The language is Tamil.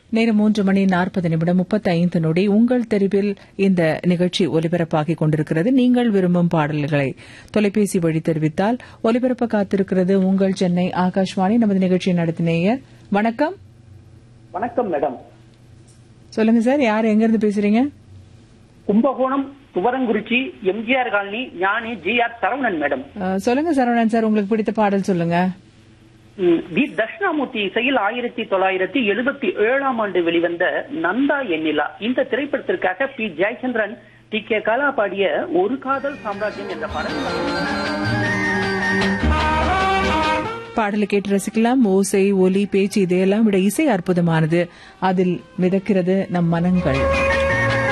நேரம் மூன்று மணி நாற்பது நிமிடம் முப்பத்தி ஐந்து நொடி உங்கள் தெருவில் இந்த நிகழ்ச்சி ஒலிபரப்பாகிக் கொண்டிருக்கிறது நீங்கள் விரும்பும் பாடல்களை தொலைபேசி வழி தெரிவித்தால் ஒலிபரப்ப காத்திருக்கிறது உங்கள் சென்னை ஆகாஷ்வாணி நமது நிகழ்ச்சியை நடத்தினேய வணக்கம் வணக்கம் மேடம் சொல்லுங்க சார் யார் எங்க இருந்து பேசுறீங்க Kumbakonam Thuvarankurichi MGR colony Gnani G R Saravanan madam அஹ், சொல்லுங்க சரவணன் சார் உங்களுக்கு பிடித்த பாடல் சொல்லுங்க ம், வி தட்சிணாமூர்த்தி இசையில் ஆயிரத்தி தொள்ளாயிரத்தி எழுபத்தி ஏழாம் ஆண்டு வெளிவந்த நந்தா எண்ணிலா இந்த திரைப்படத்திற்காக P Jayachandran T K Kala பாடிய ஒரு காதல் சாம்ராஜ்யம் என்ற பாடல் பாடலை கேட்டு ரசிக்கலாம் ஓசை ஒலி பேச்சு இதையெல்லாம் விட இசை அற்புதமானது அதில் மிதக்கிறது நம் மனங்கள்